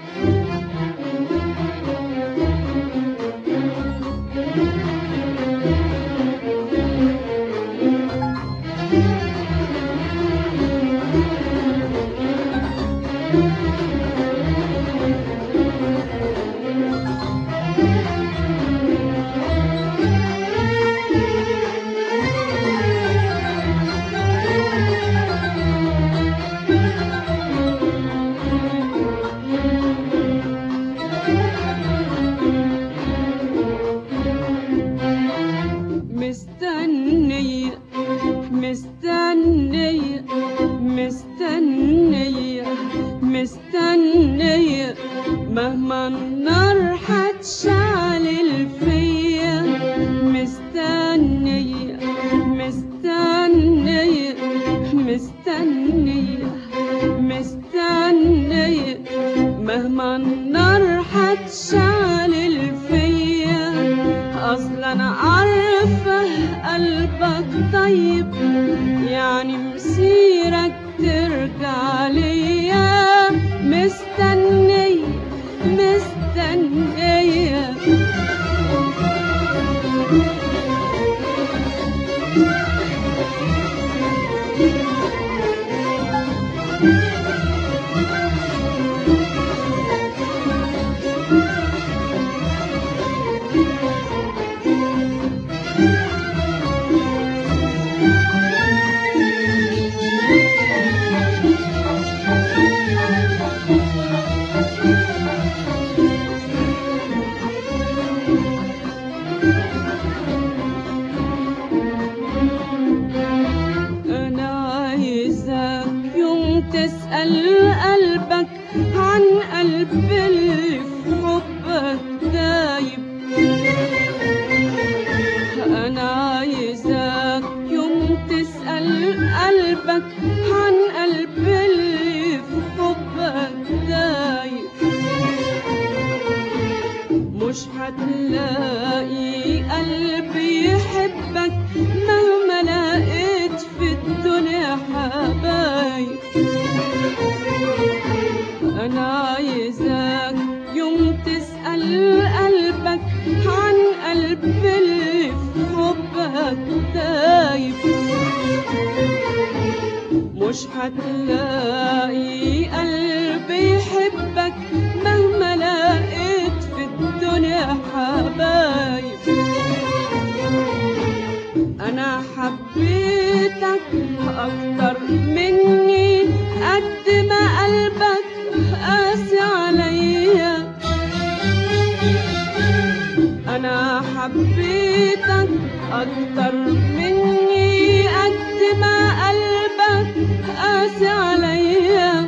مستنية مستنية مستنية مستنية مهما النار هتشعل فيا مستنية مستنية مستنية مستنية مهما النار هتشعل فيا اصلا انا عارفه قلبك طيب يعني مسيرك ترجع ليا مستنية مستنية أنا عايزك يوم تسأل قلبك عن قلب اللي في حبك دايب أنا عايزك يوم تسأل قلبك عن قلب اللي في حبك دايب مش هتلاقي قلب يحبك مهما لقيت في الدنيا حبايب انا عايزك يوم تسأل قلبك عن قلب اللي في حبك دايب مش هتلاقي قلب يحبك مهما لقيت في الدنيا حبايب انا حبيتك اكتر مني قد ما قلبك قاسي عليا انا حبيتك اكتر مني قد ما قلبك قاسي عليا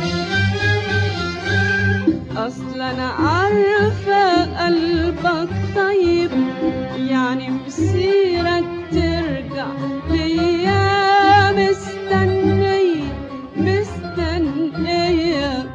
اصلا انا عارفه قلبك طيب يعني مسيرك ترجع ليا مستنية مستنية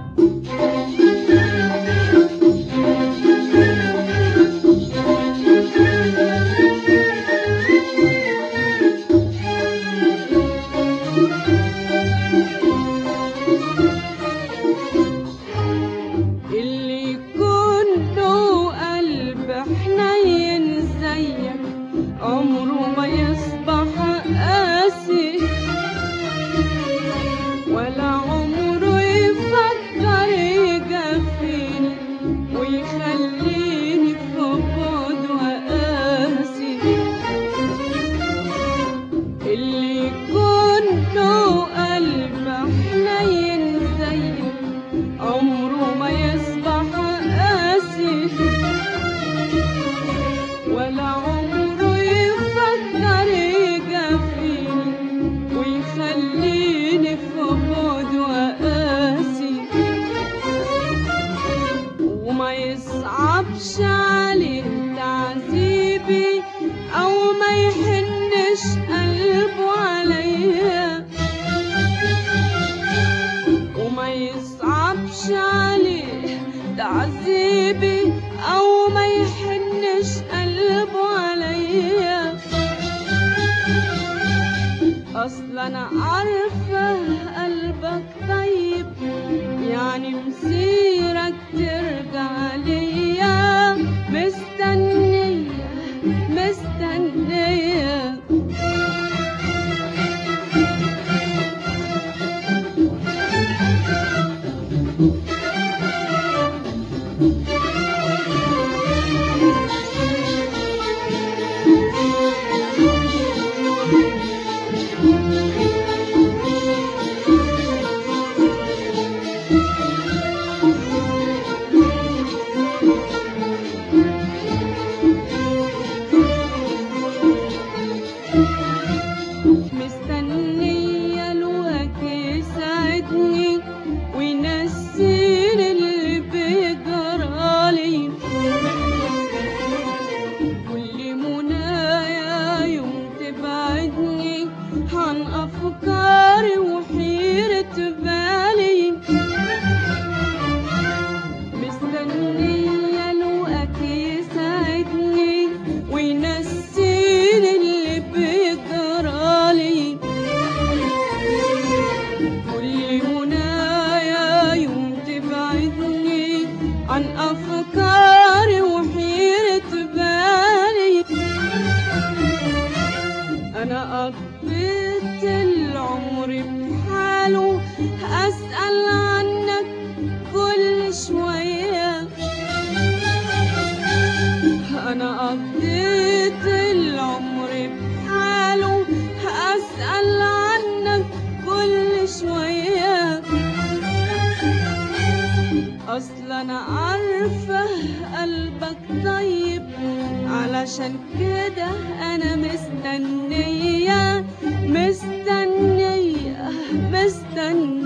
اللي يكون له قلب حنين زيك عمره ما يصبح قاسي ولا عمره يفكر يجفيني ويخليني في بعد وقاسي اللي يكون له قلب حنين زيك عمره ما يصبح قاسي ولا عمره يفكر يجفيني ويخليني في بعد وقاسي وما يصعبش عليه تعذيبي او ما يحنش قلبه عليا وما يصعبش عليه تعذيبي او ما يحنش قلبه عليا اصلا انا عارفه قلبك طيب يعني مسيرك عن أفكاري وحيرة بالي أنا قضيت العمر بحاله أسأل عنك كل شوية أنا قضيت العمر بحاله أسأل عنك كل شوية أصل أنا عارفة قلبك طيب علشان كده أنا مستنية مستنية مستنية